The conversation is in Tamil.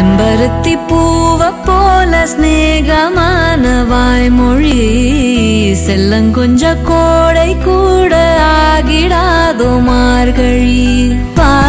செம்பருத்தி பூவ போல சிநேகமான வாய்மொழி செல்லங்கொஞ்ச கோடை கூட ஆகிடாதோ மார்கழி பா